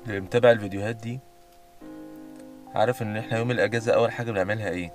اللي متابع الفيديوهات دي عارف ان احنا يوم الاجازة اول حاجة بنعملها ايه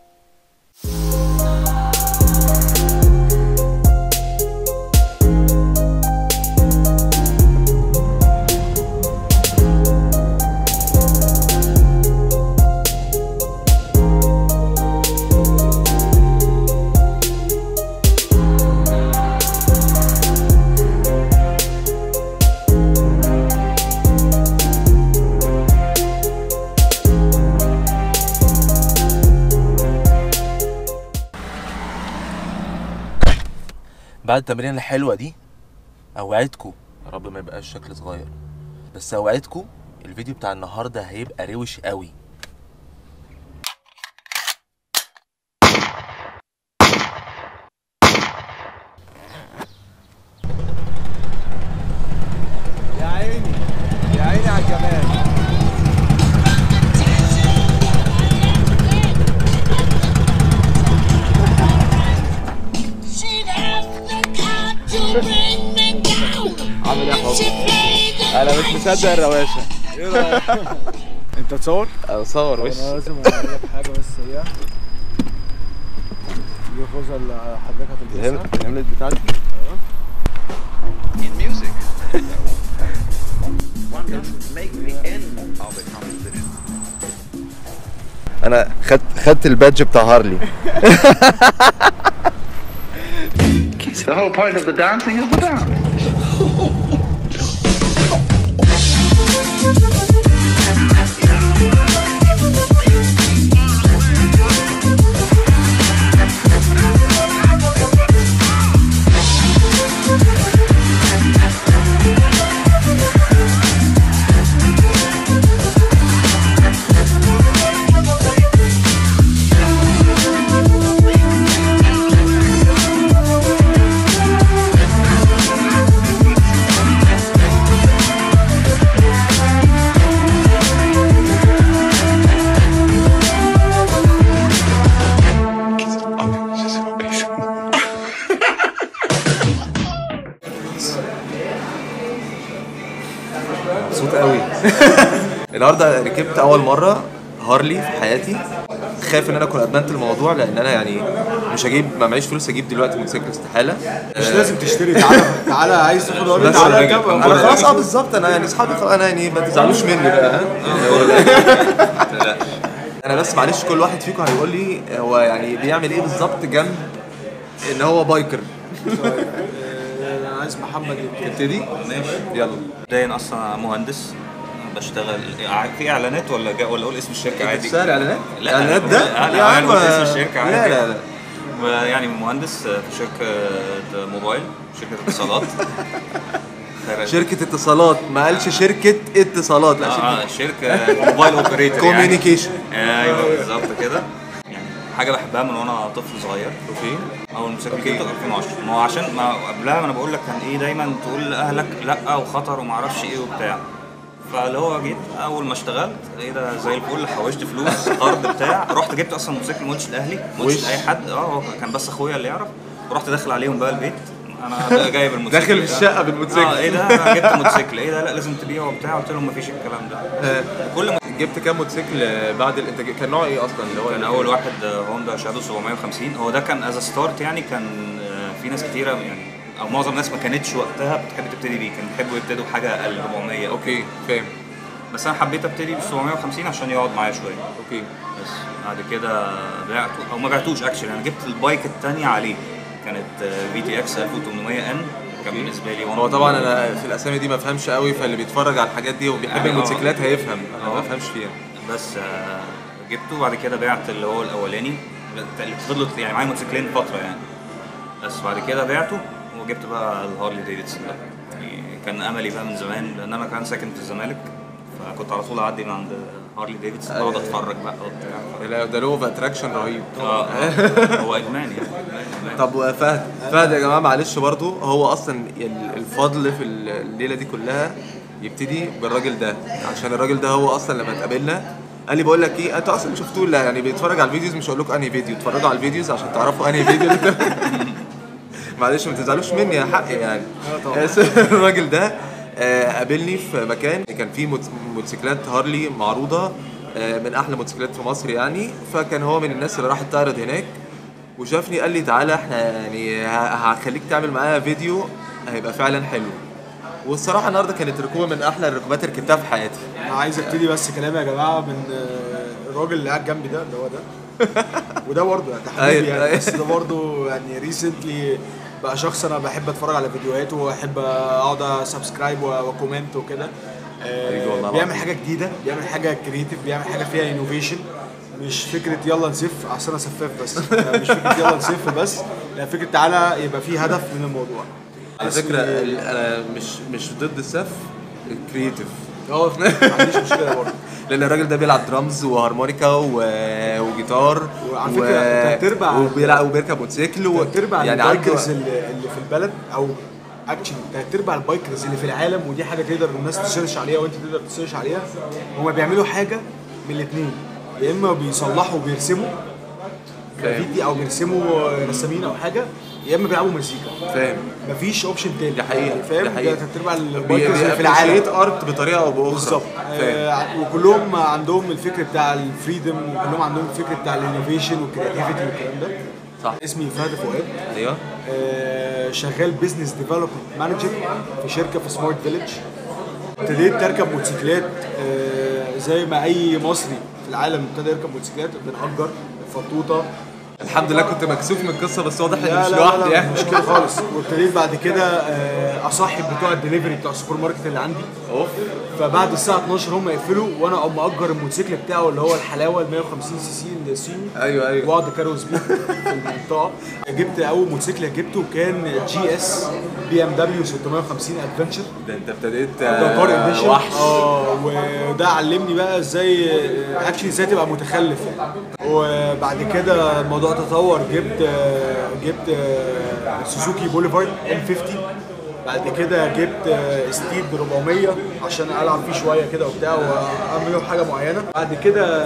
بعد التمرين الحلوة دي اوعدكم يا رب ما يبقاش شكل صغير بس اوعدكم الفيديو بتاع النهارده هيبقى روش قوي يا عيني يا عيني على الجمال She'd have the card to bring me down. عامل ايه يا She حب played the انا مش مصدق الرواشة ايه رايك انت تصور اصور وش انا لازم اقول لك حاجه بس سريعه دي الخوذه اللي حضرتك هتلبسها الهملت بتاعتي in music. One doesn't make the end of a composition. انا خدت خدت البادج بتاع هارلي The whole point of the dancing is the dance. مبسوط قوي النهارده ركبت اول مره هارلي في حياتي خايف ان انا اكون ادمنت الموضوع لان انا يعني مش هجيب ما معيش فلوس اجيب دلوقتي موتوسيكل استحاله مش لازم تشتري تعالى تعالى عايز تاخد اقول بس تعالى انا اركب أنا خلاص اه بالظبط انا يعني اصحابي خلاص انا يعني ما تزعلوش مني بقى ها انا بس معلش كل واحد فيكم هيقول لي هو يعني بيعمل ايه بالظبط جنب ان هو بايكر انا عايز محمد يبتدي نبتدي ماشي يلا مبدئيا اصلا بشتغل بشتغل في اعلانات ولا جا ولا اقول اسم الشركه عادي بتشتغل اعلانات لا اعلانات أنا ده بقول- لا، يا أنا عم بقول اسم الشركة عادي. لا لا لا يعني مهندس في شركه موبايل شركه اتصالات خير- شركة اتصالات ما قالش شركة اتصالات لا شركة اه شركه موبايل اوبريتور كوميونيكيشن ايوه بالظبط كده يعني حاجه بحبها من وانا طفل صغير اوكي اول موتوسيكل جبته 2010 ما هو عشان ما قبلها ما انا بقول لك كان ايه دايما تقول لاهلك لا وخطر وما اعرفش ايه وبتاع فاللي هو جيت اول ما اشتغلت ايه ده زي الفل حوشت فلوس قرض بتاع رحت جبت اصلا موتوسيكل ما قلتش لاهلي ما قلتش وش؟ لاي حد اه هو كان بس اخويا اللي يعرف ورحت داخل عليهم بقى البيت انا جايب الموتوسيكل داخل في الشقة بالموتوسيكل. اه ايه ده انا جبت موتوسيكل ايه ده لا لازم تبيعه وبتاع قلت لهم مفيش الكلام ده كل ما جبت كام موتوسيكل بعد ال... انت ج- كان نوع ايه اصلا اللي هو كان اول واحد هوندا شادو 750 هو ده كان از ستارت يعني كان آه، في ناس كتيره يعني او معظم الناس ما كانتش وقتها بتحب تبتدي بيه كانوا بيحبوا يبتدوا بحاجه اقل 400 أو اوكي فاهم بس انا حبيت ابتدي بال 750 عشان يقعد معايا شويه اوكي بس بعد كده بعته او ما بعتوش اكشلي انا جبت البايك الثانيه عليه كانت في تي اكس 1800 ان كان بالنسبه لي هو طبعا انا في الاسامي دي ما بفهمش قوي فاللي بيتفرج على الحاجات دي وبيحب يعني آه. الموتوسيكلات هيفهم انا ما آه. بفهمش فيها بس آه، جبته بعد كده بعت اللي هو الاولاني اللي فضلت يعني معايا موتوسيكلين فتره يعني بس بعد كده بعته وجبت بقى الهارلي ديفيدسون ده يعني كان املي بقى من زمان لان انا كان ساكن في الزمالك فكنت على طول اعدي من عند هارلي ديفيدسون اقعد اتفرج بقى وبتاع لا، ده له اتراكشن رهيب اه آه. هو ادمان يعني إدمان. طب فهد فهد يا جماعه معلش برضو هو اصلا ال- الفضل في الليله دي كلها يبتدي بالراجل ده عشان الراجل ده هو اصلا لما اتقابلنا قال لي بقول لك ايه انتوا اصلا شفتوه لا يعني بيتفرج على الفيديوز مش هقول لكم انهي فيديو اتفرجوا على الفيديوز عشان تعرفوا انهي فيديو اللي انت- معلش ما تزعلوش مني يا حقي يعني بس الراجل ده آه، قابلني في مكان كان فيه موت- موتوسيكلات هارلي معروضه آه، من احلى موتوسيكلات في مصر يعني فكان هو من الناس اللي راحت تعرض هناك وشافني قال لي تعالى احنا يعني ه- هخليك تعمل معايا فيديو هيبقى فعلا حلو والصراحه النهارده كانت ركوبه من احلى الركوبات اللي ركبتها في حياتي انا عايز ابتدي بس كلامي يا جماعه من آه، الراجل اللي قاعد جنبي ده اللي هو ده وده برضه يعني ده حبيبي أيوة، يعني أيوة. بس ده برضه يعني ريسنتلي بقى شخص انا بحب اتفرج على فيديوهاته واحب اقعد اسبسكرايب وكومنت وكده آه، حبيبي والله بيعمل العظيم. حاجه جديده بيعمل حاجه كريتيف بيعمل حاجه فيها انوفيشن مش فكره يلا نسف عشان انا سفاف بس مش فكره يلا نسف بس لا فكره تعالى يبقى في هدف من الموضوع على فكره ال- انا مش مش ضد السف الكرييتيف اه ما عنديش مشكله برضه لان الراجل ده بيلعب درامز وهارمونيكا و... وجيتار وعلى فكرة تلات أرباع- وبيلعب وبيركب موتوسيكل و... تلات ارباع يعني يعني عنده البايكرز اللي, اللي في البلد او اكشلي تلات ارباع البايكرز اللي في العالم ودي حاجه تقدر الناس تسيرش عليها وانت تقدر تسيرش عليها هما بيعملوا حاجه من الاثنين يا اما بيصلحوا وبيرسموا جرافيتي او بيرسموا رسامين او حاجه يا اما بيلعبوا مزيكا فاهم مفيش اوبشن تاني دي حقيقة، يعني فاهم دي حقيقة. ده تلات ارباع البايكرز اللي في العالم بيابريشيت ارت بطريقه او باخرى بالظبط فاهم آه وكلهم عندهم الفكر بتاع الفريدم وكلهم عندهم الفكر بتاع الانوفيشن والكرياتيفيتي والكلام ده صح. اسمي فهد فؤاد ايوه آه، شغال بزنس ديفلوبمنت مانجر في شركه في سمارت فيلج ابتديت اركب موتوسيكلات آه، زي ما اي مصري في العالم ابتدى يركب موتوسيكلات بنأجر فطوطه الحمد لله كنت مكسوف من القصه بس واضح اني لا مش لا لوحدي لا, لا يعني مش كده خالص وابتديت بعد كده آه، اصاحب بتوع الدليفري بتوع السوبر ماركت اللي عندي اوف فبعد الساعه 12 هم يقفلوا وانا اقوم مأجر الموتوسيكل بتاعه اللي هو الحلاوه ال 150 سي سي الصيني ايوه ايوه واقعد اكروز بيه في المنطقه جبت اول موتوسيكل جبته كان جي اس بي ام دبليو 650 ادفنتشر ده انت ابتديت ده كار آه، اديشن وحش اه وده علمني بقى ازاي اكشلي ازاي تبقى متخلف وبعد كده الموضوع تطور جبت آه، جبت آه، سوزوكي بوليفارد ام 50 بعد كده جبت آه، ستيد 400 عشان العب فيه شويه كده وبتاع واعمل له حاجه معينه بعد كده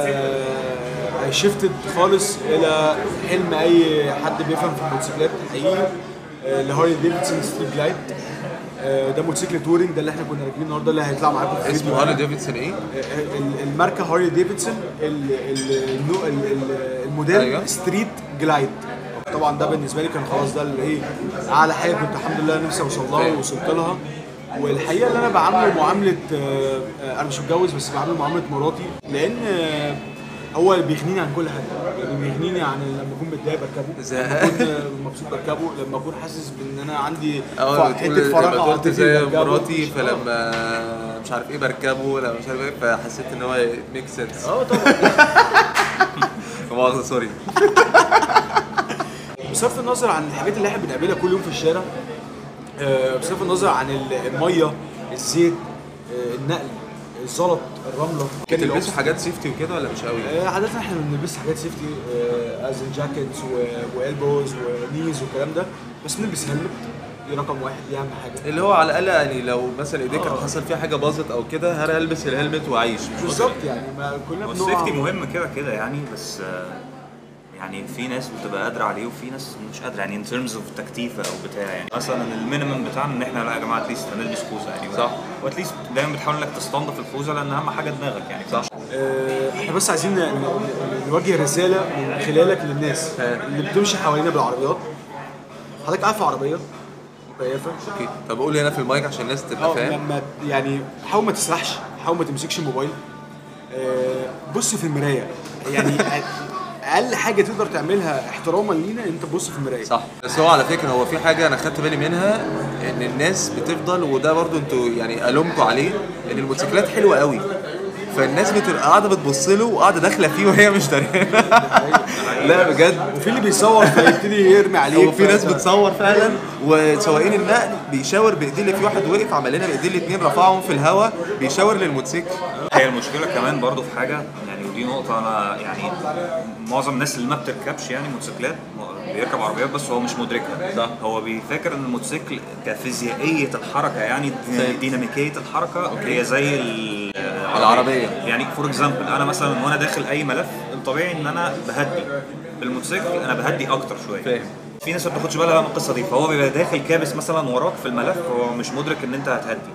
شفتد خالص الى حلم اي حد بيفهم في الموتوسيكلات حقيقي آه، لهارلي ديفيدسون ستريت جلايد آه، ده موتوسيكل تورنج ده اللي احنا كنا راكبين النهارده اللي هيطلع معاكم في اسمه الفيديو هارلي ديفيدسون ايه؟ ال- الماركه هارلي ديفيدسون ال- ال- النوع- ال- ال- الموديل أيوة. ستريت جلايد طبعا ده بالنسبه لي كان خلاص ده اللي ايه اعلى حاجه كنت الحمد لله نفسي اوصل لها فاهم. ووصلت لها والحقيقه اللي انا بعامله معامله آه، آه، انا مش متجوز بس بعامله معامله مراتي لان آه، هو اللي بيغنيني عن كل حاجه يعني بيغنيني عن لما اكون متضايق بركبه زي- لما اكون آه، مبسوط بركبه لما اكون حاسس بان انا عندي اه ف- حته بتقول فراغ لما قلت عاطفي زي بركبه. مراتي فلما مش عارف ايه بركبه لما مش عارف ايه فحسيت ان هو ميك سنس اه طبعا مؤاخذه سوري بصرف النظر عن الحاجات اللي احنا بنقابلها كل يوم في الشارع آه، بصرف النظر عن ال- الميه الزيت آه، النقل الزلط الرمله كان بتلبسوا الأوبس- حاجات سيفتي وكده ولا مش قوي؟ آه، عادة احنا بنلبس حاجات سيفتي از جاكيتس والبوز ونيز والكلام ده بس بنلبس هيلمت دي رقم واحد دي اهم حاجه اللي هو على الاقل يعني لو مثلا ايديك آه. حصل فيها حاجه باظت او كده هل البس الهلمت واعيش مش بالظبط يعني ما كلنا هو بنقع السيفتي مهم كده كده يعني بس آه، يعني في ناس بتبقى قادره عليه وفي ناس مش قادره يعني ان ترمز اوف تكتيفه او بتاع يعني مثلا المينيمم بتاعنا ان احنا لا يا جماعه اتليست هنلبس خوذه يعني صح. واتليست دايما بتحاول انك تستنضف الخوذه لان اهم حاجه دماغك يعني صح آه، احنا بس عايزين ن- ن- نوجه رساله من خلالك للناس اللي بتمشي حوالينا بالعربيات حضرتك قاعد في عربيه مكيفه اوكي طب قول هنا في المايك عشان الناس تبقى اه فاهم لما يعني حاول ما تسرحش حاول ما تمسكش الموبايل آه، بص في المرايه يعني اقل حاجه تقدر تعملها احتراما لينا ان انت تبص في المرايه صح بس هو على فكره هو في حاجه انا خدت بالي منها ان الناس بتفضل وده برضو انتوا يعني الومكوا عليه ان الموتوسيكلات حلوه قوي فالناس بتبقى قاعده بتبص له وقاعده داخله فيه وهي مش داريانه لا بجد وفي اللي بيصور فيبتدي يرمي عليك وفي ناس فأنت- بتصور فعلا وسواقين النقل بيشاور بايديه اللي في واحد وقف عمل لنا بايديه الاثنين رفعهم في الهواء بيشاور للموتوسيكل هي المشكله كمان برضو في حاجه يعني ودي نقطه انا يعني معظم الناس اللي ما بتركبش يعني موتوسيكلات م- بيركب عربيات بس هو مش مدركها صح. هو بيفكر ان الموتوسيكل كفيزيائيه الحركه يعني دي- ديناميكيه الحركه هي زي ال- العربية. يعني فور اكزامبل انا مثلا وانا داخل اي ملف الطبيعي ان انا بهدي بالموتوسيكل انا بهدي اكتر شويه فاهم. في ناس ما بتاخدش بالها من القصه دي فهو بيبقى داخل كابس مثلا وراك في الملف هو مش مدرك ان انت هتهدي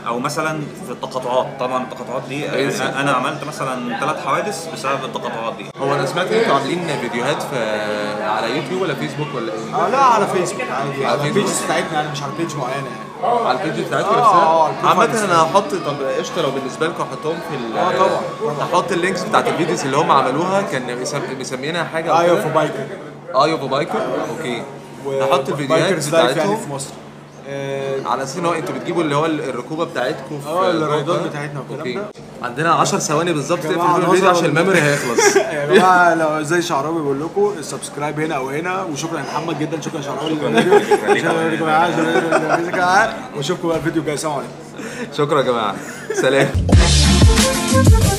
او مثلا في التقاطعات طبعا التقاطعات دي إيه إزاي؟ انا عملت مثلا ثلاث حوادث بسبب التقاطعات دي هو انا سمعت ان انتوا عاملين فيديوهات في على يوتيوب ولا فيسبوك ولا ايه؟ آه لا على فيسبوك عادي على على فيسبوك. البيجز بتاعتنا يعني مش على بيج معينه يعني على البيج بتاعتكم آه، نفسها؟ آه، البروفايل عامة نفسها. انا هحط طب قشطة لو بالنسبة لكم هحطهم في ال آه، طبعا، طبعا. هحط اللينكس بتاعت الفيديوز اللي هم عملوها كان مسم- مسمينها حاجة أو ايوه كده؟ في بايكر ايوه في بايكر اوكي هحط الفيديوهات بايكرز لايف يعني بتاعتهم في مصر آه، على اساس ان هو انتوا بتجيبوا اللي هو الركوبه بتاعتكم في اه، الرايدات جوجل. بتاعتنا والكلام اوكي ده. عندنا 10 ثواني بالظبط تقفل جماعة، فيهم الفيديو نظرا عشان لل- الميموري هيخلص يا جماعه لو زي شعراوي بقول لكم السبسكرايب هنا او هنا وشكرا يا محمد جدا شكرا يا شعراوي للفيديو شكرا لكم معايا شكرا لكم معايا واشوفكم بقى الفيديو الجاي سلام عليكم شكرا يا جماعه سلام